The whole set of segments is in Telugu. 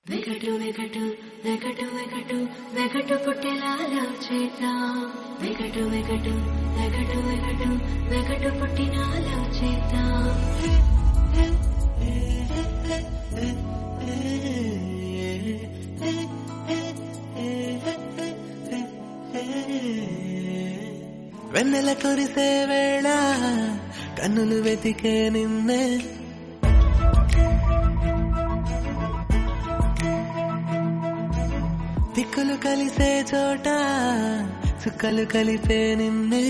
వెగటు వెగటు వెగటు వెగటు వెగటు పుట్టెలాలో చేద్దాం వెగటు వెగటు వెగటు వెగటు వెగటు పుట్టినాలో చేద్దాం వెన్నెల కురిసే వేళ కన్నులు వెతికే నిన్నే దిక్కులు కలిసే చోట చుక్కలు కలిపే నిన్నే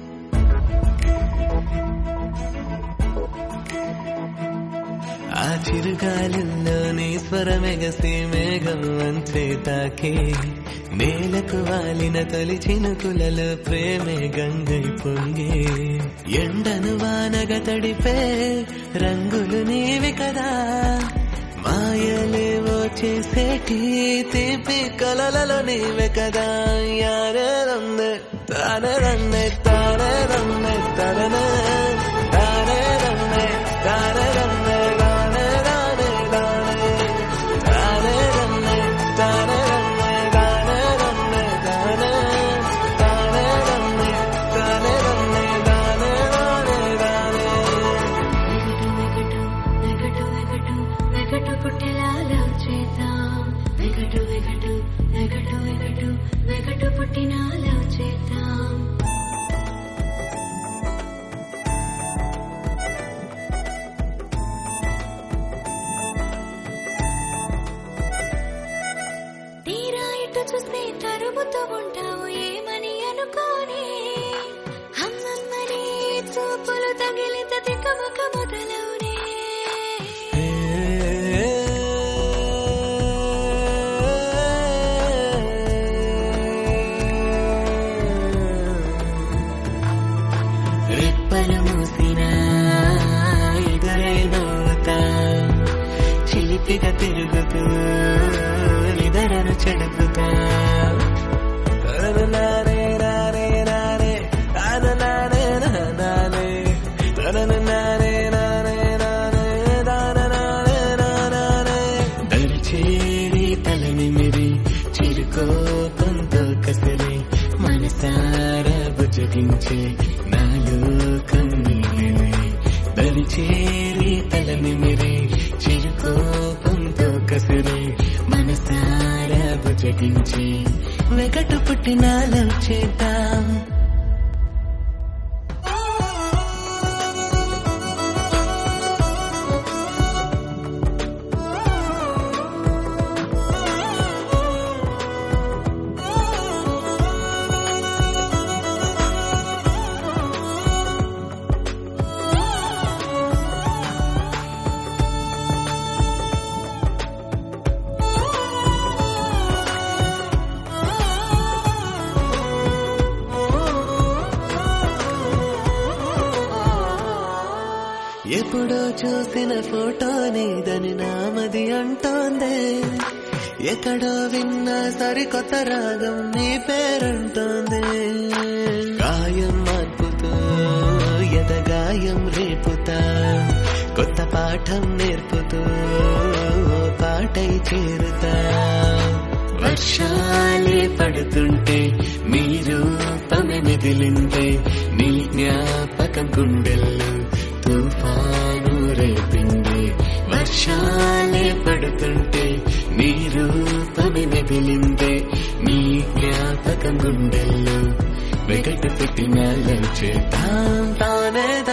ఆ చిరుగాలుల్లో నీ స్వరమెగసి మేఘం అంతే తాకే నేలకు వాలిన తొలి చినుకులలో ప్రేమే గంగై పొంగే ఎండను వానగ తడిపే రంగులు నీవి కదా మాయలేవో చేసేటి తీపి కలలలో నీవే కదా యారే రన్నే తానే రన్నే తానే రన్నే తననే తానే రన్నే తానే రన్నే రానే రానే రానే తానే రన్నే తానే రన్నే రానే రన్నే రానే తానే రన్నే తానే రన్నే రానే రానే రానే వెగటు వెగటు వెగటు వెగటు పుట్టెలాలో చేద్దాం వెగటు వెగటు వెగటు వెగటు వెగటు పుట్టినాలో చేద్దాం తీరా ఇటు చూస్తే తరుముతూ ఉంటావు ఏమని అనుకోని హమ్మమ్మని చూపులు తగిలిత తికమక మొదలవునే రెప్పలు మూసిన ఎదురే నవ్వుతా చిలిపిగా తిరుగుతూ నిదరను చెడుపుతా నారే నారే నారే నాన నారే నానే తనన నారే నారే నానే దాన నారే నానే దరిచేరి తలనిమిరి చిరుకోపంతో కసరి మనసారా బుజ్జగించే నాలో కన్నీళ్ళే దరిచేరి తలనిమిరి చిరుకోపంతో కసరి మనసారా బుజ్జగించే వెగటు పుట్టినాలో చేద్దాం ఎప్పుడో చూసిన ఫోటో నీదని నామది అంటోందే ఎక్కడో విన్న సరికొత్త రాగం నీ పేరంటోందే గాయం మార్పుతూ ఎదగాయం రేపుతా కొత్త పాఠం నేర్పుతూ ఓ పాటై చేరుతా వర్షాలే పడుతుంటే మీ రూపమే మెదిలిందే నీ జ్ఞాపకం గుండెల్లో తుఫాను రేపింది వర్షాలే పడుతుంటే నీ రూపమే మెదిలిందే నీ జ్ఞాపకం గుండెల్లో వెగటు పెట్టిన చేద్దాం తానే